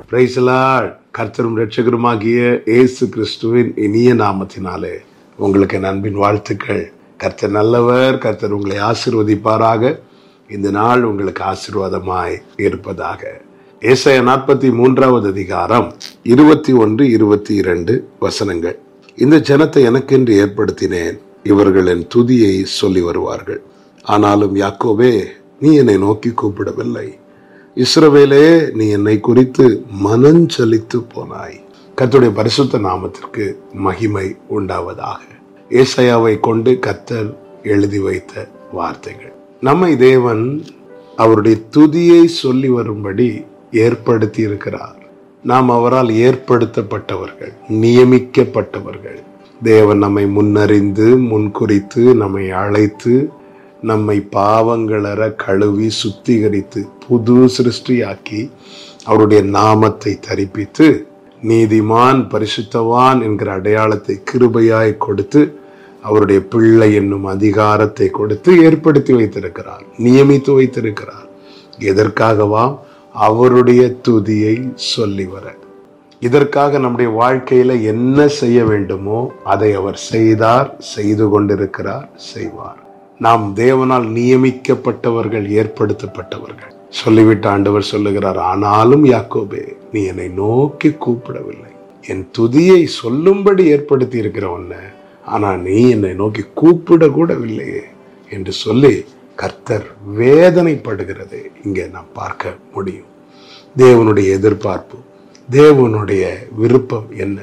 பிரைசலால் கர்த்தரும் ரட்சகருமாகிய இயேசு கிறிஸ்துவின் இனிய நாமத்தினாலே உங்களுக்கு என் அன்பின் வாழ்த்துக்கள் கர்த்தர் நல்லவர் கர்த்தர் உங்களை ஆசிர்வதிப்பாராக இந்த நாள் உங்களுக்கு ஆசீர்வாதமாய் இருப்பதாக ஏசாய நாற்பத்தி மூன்றாவது அதிகாரம் இருபத்தி ஒன்று இருபத்தி இரண்டு வசனங்கள் இந்த ஜனத்தை எனக்கென்று ஏற்படுத்தினேன் இவர்கள் என் துதியை சொல்லி வருவார்கள் ஆனாலும் யாக்கோபே நீ என்னை நோக்கி கூப்பிடவில்லை இஸ்ரவேலே நீ என்னை குறித்து மனஞ்சலித்து போனாய் கர்த்தருடைய பரிசுத்த நாமத்திற்கு மகிமை உண்டாவதாக ஏசாயாவை கொண்டு கர்த்தர் எழுதி வைத்த வார்த்தைகள் நம்மை தேவன் அவருடைய துதியை சொல்லி வரும்படி ஏற்படுத்தி இருக்கிறார் நாம் அவரால் ஏற்படுத்தப்பட்டவர்கள் நியமிக்கப்பட்டவர்கள் தேவன் நம்மை முன்னறிந்து முன்குறித்து நம்மை அழைத்து நம்மை பாவங்களற கழுவி சுத்திகரித்து புது சிருஷ்டியாக்கி அவருடைய நாமத்தை தரிப்பித்து நீதிமான் பரிசுத்தவான் என்கிற அடையாளத்தை கிருபையாய் கொடுத்து அவருடைய பிள்ளை என்னும் அதிகாரத்தை கொடுத்து ஏற்படுத்தி வைத்திருக்கிறார் நியமித்து வைத்திருக்கிறார் எதற்காகவா அவருடைய துதியை சொல்லி வர இதற்காக நம்முடைய வாழ்க்கையில என்ன செய்ய வேண்டுமோ அதை அவர் செய்தார் செய்து கொண்டிருக்கிறார் செய்வார் நாம் தேவனால் நியமிக்கப்பட்டவர்கள் ஏற்படுத்தப்பட்டவர்கள் சொல்லிவிட்ட ஆண்டவர் சொல்லுகிறார் ஆனாலும் யாக்கோபே நீ என்னை நோக்கி கூப்பிடவில்லை என் துதியை சொல்லும்படி ஏற்படுத்தி இருக்கிற உன்னை ஆனா நீ என்னை நோக்கி கூப்பிட கூடவில்லையே என்று சொல்லி கர்த்தர் வேதனைப்படுகிறதை இங்கே நாம் பார்க்க முடியும் தேவனுடைய எதிர்பார்ப்பு தேவனுடைய விருப்பம் என்ன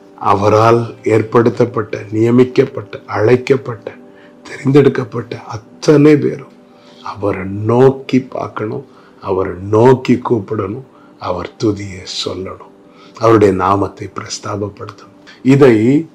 அவரால் ஏற்படுத்தப்பட்ட நியமிக்கப்பட்ட அழைக்கப்பட்ட தெரிந்தெடுக்கப்பட்ட அத்தனை பேரும் அவரை நோக்கி பார்க்கணும் அவரை நோக்கி கூப்பிடணும் அவர் துதியை சொல்லணும் அவருடைய நாமத்தை பிரஸ்தாபப்படுத்தணும் இதை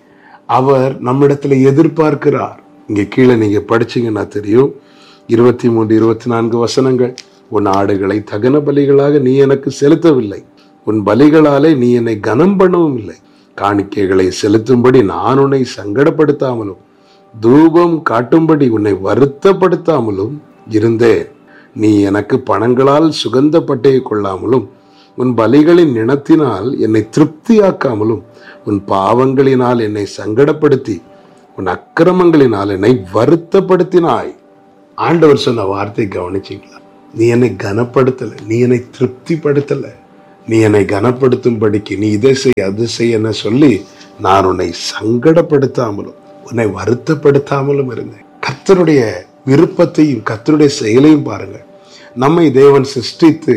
அவர் நம்மிடத்துல எதிர்பார்க்கிறார் இங்க கீழே நீங்க படிச்சீங்கன்னா தெரியும் இருபத்தி மூன்று இருபத்தி நான்கு வசனங்கள் உன் ஆடுகளை தகன பலிகளாக நீ எனக்கு செலுத்தவில்லை உன் பலிகளாலே நீ என்னை கனம் பண்ணவும் இல்லை காணிக்கைகளை செலுத்தும்படி நான் உன்னை சங்கடப்படுத்தாமலும் தூபம் காட்டும்படி உன்னை வருத்தப்படுத்தாமலும் இருந்தேன் நீ எனக்கு பணங்களால் சுகந்த பட்டையை கொள்ளாமலும் உன் பலிகளின் நினத்தினால் என்னை திருப்தியாக்காமலும் உன் பாவங்களினால் என்னை சங்கடப்படுத்தி உன் அக்கிரமங்களினால் என்னை வருத்தப்படுத்தினாய் ஆண்டவர் சொன்ன வார்த்தை கவனிச்சிங்களா நீ என்னை கனப்படுத்தல நீ என்னை திருப்திப்படுத்தல நீ என்னை கனப்படுத்தும்படிக்கு நீ இதை செய் அது செய்ய சொல்லி நான் உன்னை சங்கடப்படுத்தாமலும் உன்னை வருத்தப்படுத்தாமலும் இருந்தேன் கர்த்தருடைய விருப்பத்தையும் கர்த்தருடைய செயலையும் பாருங்க நம்மை தேவன் சிருஷ்டித்து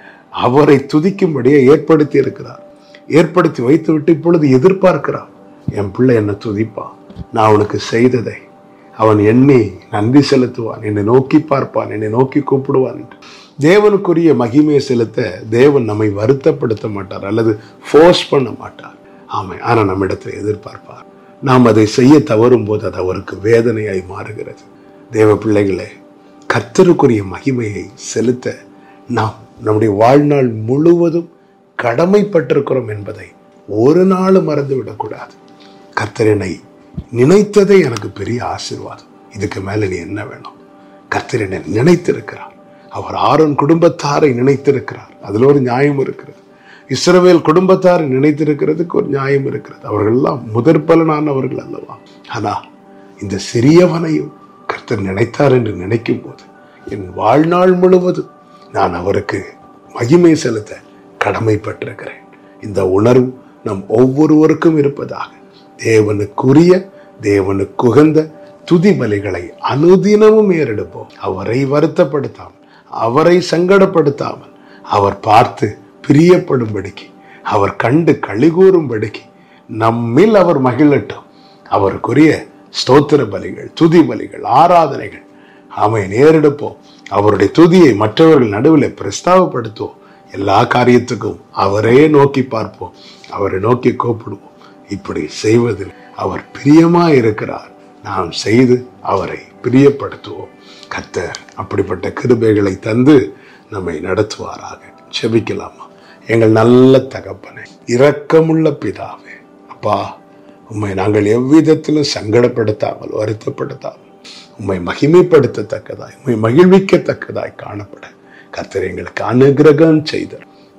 அவரை துதிக்கும்படியே ஏற்படுத்தி இருக்கிறார் ஏற்படுத்தி வைத்து விட்டு இப்பொழுது எதிர்பார்க்கிறான் என் பிள்ளை என்ன துதிப்பான் நான் அவனுக்கு செய்ததை அவன் எண்ணி நன்றி செலுத்துவான் என்னை நோக்கி பார்ப்பான் என்னை நோக்கி கூப்பிடுவான் என்று தேவனுக்குரிய மகிமையை செலுத்த தேவன் நம்மை வருத்தப்படுத்த மாட்டார் அல்லது ஃபோர்ஸ் பண்ண மாட்டார் ஆமை ஆனா நம்மிடத்தில் எதிர்பார்ப்பார் நாம் அதை செய்ய தவறும் போது அது அவருக்கு வேதனையாய் மாறுகிறது தேவ பிள்ளைகளே கர்த்தருக்குரிய மகிமையை செலுத்த நாம் நம்முடைய வாழ்நாள் முழுவதும் கடமைப்பட்டிருக்கிறோம் என்பதை ஒரு நாளும் மறந்து விடக்கூடாது கர்த்தரனை நினைத்ததே எனக்கு பெரிய ஆசீர்வாதம் இதுக்கு மேல நீ என்ன வேணும் கர்த்தரனை நினைத்திருக்கிறார் அவர் ஆரோன் குடும்பத்தாரை நினைத்திருக்கிறார் அதுல ஒரு நியாயம் இருக்கிறது இஸ்ரவேல் குடும்பத்தாரை நினைத்திருக்கிறதுக்கு ஒரு நியாயம் இருக்கிறது அவர்கள் எல்லாம் முதற் பலனானவர்கள் அல்லவா ஆனா இந்த சிறியவனையும் கர்த்தர் நினைத்தார் என்று நினைக்கும் போது என் வாழ்நாள் முழுவதும் நான் அவருக்கு மகிமை செலுத்த கடமைப்பட்டிருக்கிறேன் இந்த உணர்வு நம் ஒவ்வொருவருக்கும் இருப்பதாக தேவனுக்குரிய தேவனுக்கு உகந்த துதி பலிகளை அனுதினமும் ஏறெடுப்போம் அவரை வருத்தப்படுத்தாமல் அவரை சங்கடப்படுத்தாமல் அவர் பார்த்து பிரியப்படும்படிக்கு அவர் கண்டு கழிகூறும்படிக்கு நம்மில் அவர் மகிழட்டும் அவருக்குரிய ஸ்தோத்திர பலிகள் துதி பலிகள் ஆராதனைகள் அவை நேரெடுப்போம் அவருடைய துதியை மற்றவர்கள் நடுவில் பிரஸ்தாபப்படுத்துவோம் எல்லா காரியத்துக்கும் அவரே நோக்கி பார்ப்போம் அவரை நோக்கி கூப்பிடுவோம் இப்படி செய்வதில் அவர் பிரியமா இருக்கிறார் நாம் செய்து அவரை பிரியப்படுத்துவோம் கத்தர் அப்படிப்பட்ட கிருபைகளை தந்து நம்மை நடத்துவாராக செபிக்கலாமா எங்கள் நல்ல தகப்பனை இரக்கமுள்ள பிதாவே அப்பா உம்மை நாங்கள் எவ்விதத்திலும் சங்கடப்படுத்தாமல் வருத்தப்படுத்தாமல் உம்மை மகிமைப்படுத்தத்தக்கதாய் உம்மை மகிழ்விக்கத்தக்கதாய் காணப்பட கர்த்தர் எங்களுக்கு அனுகிரகம் செய்தார்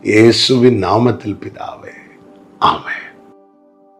இயேசுவின் நாமத்தில் பிதாவே ஆமென்